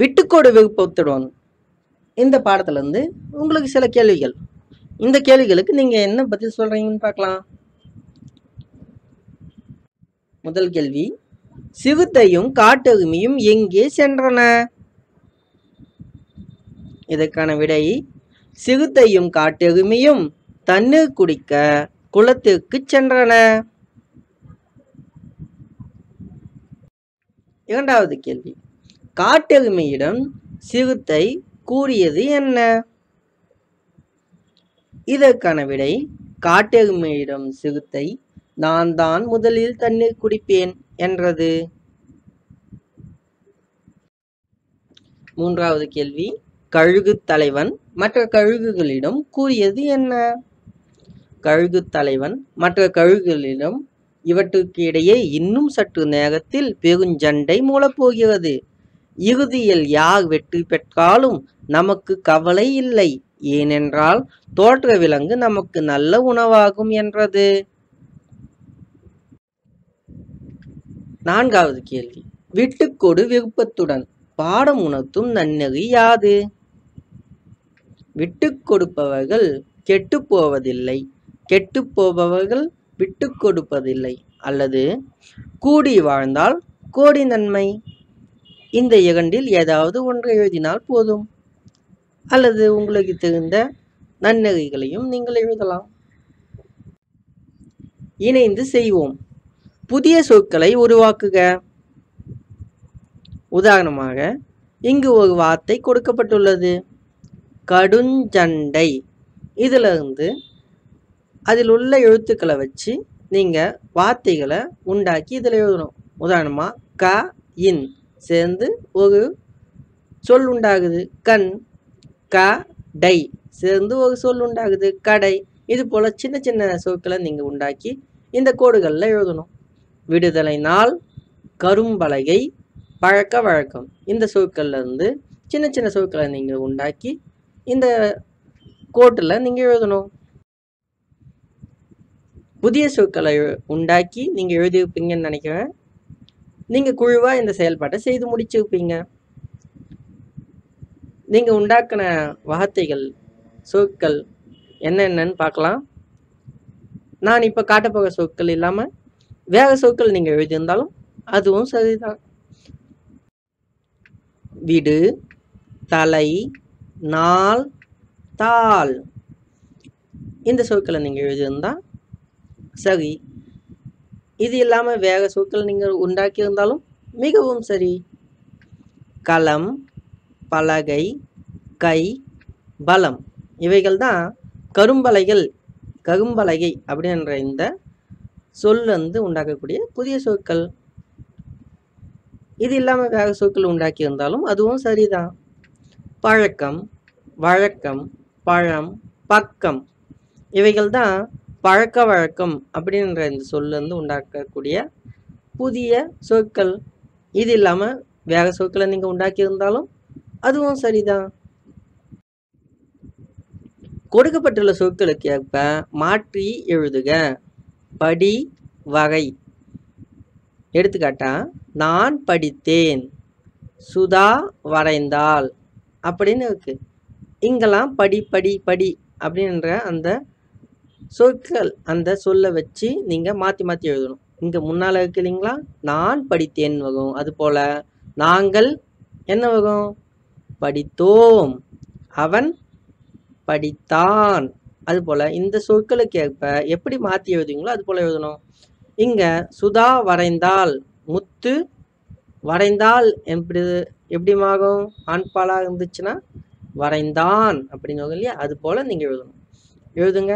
விட்டுக்கோடு விருப்பத்துடன் இந்த பாடத்துலேருந்து உங்களுக்கு சில கேள்விகள் இந்த கேள்விகளுக்கு நீங்கள் என்ன பதில் சொல்கிறீங்கன்னு பார்க்கலாம் முதல் கேள்வி சிறுத்தையும் காட்டெருமையும் எங்கே சென்றன இதற்கான விடை சிறுத்தையும் காட்டெருமையும் தண்ணீர் குடிக்க குளத்திற்கு சென்றன இரண்டாவது கேள்வி காட்டெருமையிடம் சிறுத்தை கூறியது என்ன இதற்கான விடை காட்டெருமையிடம் சிறுத்தை நான் தான் முதலில் தண்ணீர் குடிப்பேன் என்றது மூன்றாவது கேள்வி கழுகு தலைவன் மற்ற கழுகுகளிடம் கூறியது என்ன கழுகு தலைவன் மற்ற கழுகுகளிடம் இவற்றுக்கு இடையே இன்னும் சற்று நேரத்தில் பெருஞ்சண்டை மூலப்போகிறது இறுதியில் யார் வெற்றி பெற்றாலும் நமக்கு கவலை இல்லை ஏனென்றால் தோற்ற விலங்கு நமக்கு நல்ல உணவாகும் என்றது நான்காவது கேள்வி விட்டுக்கொடு விருப்பத்துடன் பாடம் உணர்த்தும் நன்னெறி யாது விட்டுக் கொடுப்பவர்கள் கெட்டுப் போவதில்லை கெட்டுப் போபவர்கள் விட்டுக் கொடுப்பதில்லை அல்லது கூடி வாழ்ந்தால் கோடி நன்மை இந்த இரண்டில் ஏதாவது ஒன்றை எழுதினால் போதும் அல்லது உங்களுக்கு தெரிந்த நன்னெறிகளையும் நீங்கள் எழுதலாம் இணைந்து செய்வோம் புதிய சொற்களை உருவாக்குக உதாரணமாக இங்கு ஒரு வார்த்தை கொடுக்கப்பட்டுள்ளது கடுஞ்சண்டை இதிலிருந்து அதில் உள்ள எழுத்துக்களை வச்சு நீங்கள் வார்த்தைகளை உண்டாக்கி இதில் எழுதணும் உதாரணமாக க இன் சேர்ந்து ஒரு சொல் உண்டாகுது கண் க டை சேர்ந்து ஒரு சொல் உண்டாகுது கடை இது போல் சின்ன சின்ன சொற்களை நீங்கள் உண்டாக்கி இந்த கோடுகளில் எழுதணும் விடுதலை நாள் கரும்பலகை பழக்க வழக்கம் இந்த சொற்கள்ல இருந்து சின்ன சின்ன சொற்களை நீங்கள் உண்டாக்கி இந்த கோட்டில் நீங்கள் எழுதணும் புதிய சொற்களை எ- உண்டாக்கி நீங்கள் எழுதியிருப்பீங்கன்னு நினைக்கிறேன் நீங்கள் குழுவாக இந்த செயல்பாட்டை செய்து முடிச்சிருப்பீங்க நீங்கள் உண்டாக்கின வார்த்தைகள் சொற்கள் என்னென்னன்னு பார்க்கலாம் நான் இப்போ காட்டப்போகிற சொற்கள் இல்லாமல் வேற சொற்கள் நீங்கள் எழுதியிருந்தாலும் அதுவும் சரிதான் விடு தலை நாள் தாள் இந்த சொற்களை நீங்கள் எழுதியிருந்தா சரி இது இல்லாமல் வேற சொற்கள் நீங்கள் உண்டாக்கியிருந்தாலும் மிகவும் சரி களம் பலகை கை பலம் இவைகள் தான் கரும்பலகைகள் கரும்பலகை அப்படின்ற இந்த சொல் வந்து உண்டாக்கக்கூடிய புதிய சொற்கள் இது இல்லாமல் வேற சொற்கள் உண்டாக்கி இருந்தாலும் அதுவும் சரிதான் பழக்கம் வழக்கம் பழம் பக்கம் இவைகள் தான் பழக்க வழக்கம் அப்படின்ற இந்த சொல்ல இருந்து உண்டாக்கக்கூடிய புதிய சொற்கள் இது இல்லாமல் வேற சொற்களை நீங்கள் உண்டாக்கி இருந்தாலும் அதுவும் சரிதான் கொடுக்கப்பட்டுள்ள சொற்களுக்கு ஏற்ப மாற்றி எழுதுக படி வகை எடுத்துக்காட்டா நான் படித்தேன் சுதா வரைந்தாள் அப்படின்னு இருக்கு இங்கெல்லாம் படி படி படி அப்படின்ற அந்த சொற்கள் அந்த சொல்லை வச்சு நீங்கள் மாற்றி மாற்றி எழுதணும் இங்கே முன்னால் இருக்கு இல்லைங்களா நான் படித்தேன் வரும் அதுபோல் நாங்கள் என்ன வரும் படித்தோம் அவன் படித்தான் அதுபோல் இந்த சொற்களுக்கு ஏற்ப எப்படி மாற்றி எழுதுவீங்களோ அது போல் எழுதணும் இங்கே சுதா வரைந்தால் முத்து வரைந்தால் எப்படி எப்படிமாகும் ஆண்பாலாக இருந்துச்சுன்னா வரைந்தான் அப்படின்னு வரும் இல்லையா அது போல் நீங்கள் எழுதணும் எழுதுங்க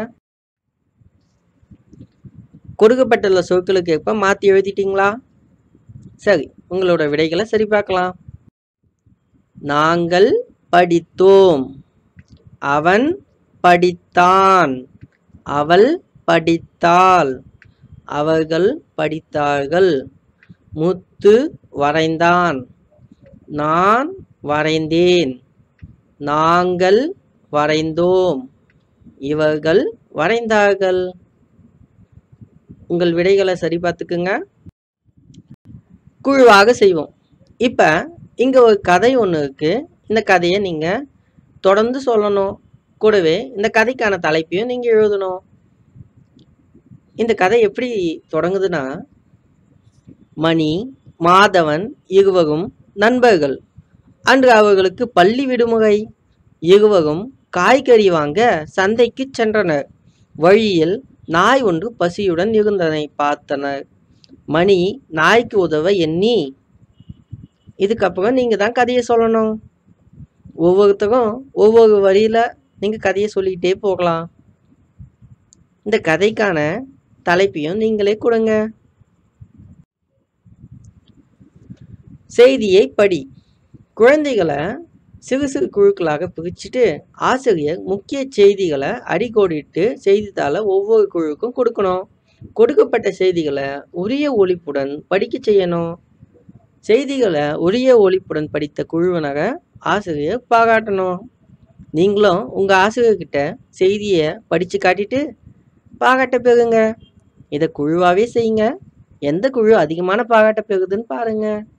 கொடுக்கப்பட்டுள்ள சொற்களுக்கு ஏற்ப மாற்றி எழுதிட்டீங்களா சரி உங்களோட விடைகளை சரி பார்க்கலாம் நாங்கள் படித்தோம் அவன் படித்தான் அவள் படித்தாள் அவர்கள் படித்தார்கள் முத்து வரைந்தான் நான் வரைந்தேன் நாங்கள் வரைந்தோம் இவர்கள் வரைந்தார்கள் உங்கள் விடைகளை சரி பார்த்துக்குங்க குழுவாக செய்வோம் இப்போ இங்கே ஒரு கதை ஒன்று இருக்குது இந்த கதையை நீங்கள் தொடர்ந்து சொல்லணும் கூடவே இந்த கதைக்கான தலைப்பையும் நீங்கள் எழுதணும் இந்த கதை எப்படி தொடங்குதுன்னா மணி மாதவன் இருவரும் நண்பர்கள் அன்று அவர்களுக்கு பள்ளி விடுமுறை இருவரும் காய்கறி வாங்க சந்தைக்கு சென்றனர் வழியில் நாய் ஒன்று பசியுடன் இருந்ததை பார்த்தனர் மணி நாய்க்கு உதவ எண்ணி இதுக்கப்புறம் நீங்கள் தான் கதையை சொல்லணும் ஒவ்வொருத்தரும் ஒவ்வொரு வரியில் நீங்கள் கதையை சொல்லிக்கிட்டே போகலாம் இந்த கதைக்கான தலைப்பையும் நீங்களே கொடுங்க செய்தியை படி குழந்தைகளை சிறு சிறு குழுக்களாக பிரிச்சுட்டு ஆசிரியர் முக்கிய செய்திகளை அடிக்கோடிட்டு செய்தித்தாளை ஒவ்வொரு குழுவுக்கும் கொடுக்கணும் கொடுக்கப்பட்ட செய்திகளை உரிய ஒழிப்புடன் படிக்க செய்யணும் செய்திகளை உரிய ஒழிப்புடன் படித்த குழுவினரை ஆசிரியர் பாராட்டணும் நீங்களும் உங்கள் ஆசிரியர்கிட்ட செய்தியை படித்து காட்டிட்டு பாராட்ட பெறுங்க இதை குழுவாகவே செய்யுங்க எந்த குழு அதிகமான பாராட்ட பெறுதுன்னு பாருங்கள்